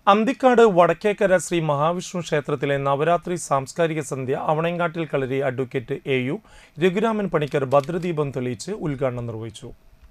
അന്തിക്കാട് വടക്കേക്കര ശ്രീ മഹാവിഷ്ണു ക്ഷേത്രത്തിലെ നവരാത്രി സാംസ്കാരിക സന്ധ്യ അവണയങ്കാട്ടിൽ Kalari advocate A U Raghuraman Panicker ഭദ്രദീപം തെളിയിച്ച് ഉദ്ഘാടനം നിർവഹിച്ചു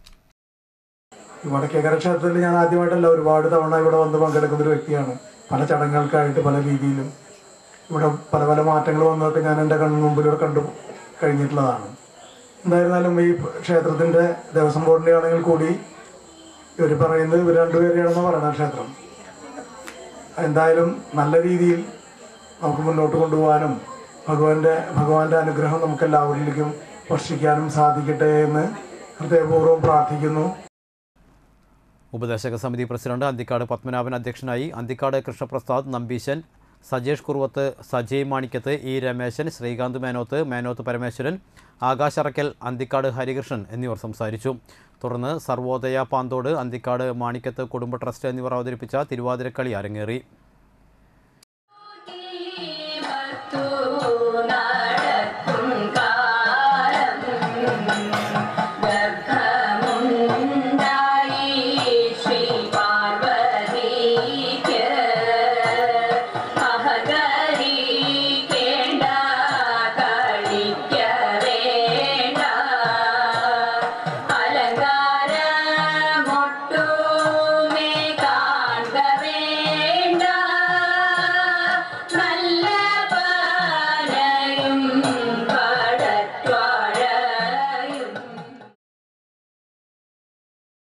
ഈ വടക്കേക്കര ക്ഷേത്രത്തിൽ ഞാൻ ആദ്യമായിട്ടല്ല ഒരുപാട് തവണ ഇവിടെ വന്ന് പങ്കെടുക്കുന്ന ഒരു വ്യക്തിയാണ് പല ചടങ്ങുകൾക്കായിട്ട് പല രീതിയിലും ഇവിടെ പല പല മാറ്റങ്ങൾ വന്നതൊക്കെ ഞാൻ എൻ്റെ കണ്ണു മുമ്പിലൂടെ കണ്ടു കഴിഞ്ഞിട്ടുള്ളതാണ് എന്തായിരുന്നാലും ഈ ക്ഷേത്രത്തിൻ്റെ ദേവസ്വം ബോർഡിൻ്റെ ആണെങ്കിൽ കൂടി ഇവർ പറയുന്നത് ഇവർ രണ്ടുപേരെയാണെന്ന് പറയുന്നത് ക്ഷേത്രം എന്തായാലും നല്ല രീതിയിൽ നമുക്ക് മുന്നോട്ട് കൊണ്ടുപോകാനും ഭഗവാന്റെ ഭഗവാന്റെ അനുഗ്രഹം നമുക്ക് എല്ലാവരിലേക്കും സ്പർശിക്കാനും സാധിക്കട്ടെ എന്ന് ഹൃദയപൂർവ്വം പ്രാർത്ഥിക്കുന്നു ഉപദേശക സമിതി പ്രസിഡന്റ് അന്തിക്കാട് പത്മനാഭൻ അധ്യക്ഷനായി അന്തിക്കാട് കൃഷ്ണപ്രസാദ് നമ്പീശൻ സജേഷ് കുറുവത്ത് സജയ് മാണിക്കത്ത് ഇ രമേശൻ ശ്രീകാന്ത് മേനോത്ത് മേനോത്ത് പരമേശ്വരൻ ആകാശറക്കൽ അന്തിക്കാട് ഹരികൃഷ്ണൻ എന്നിവർ സംസാരിച്ചു തുടർന്ന് സർവോദയ പാന്തോട് അന്തിക്കാട് മാണിക്കത്ത് കുടുംബ ട്രസ്റ്റ് എന്നിവർ അവതരിപ്പിച്ച തിരുവാതിരക്കളി അരങ്ങേറി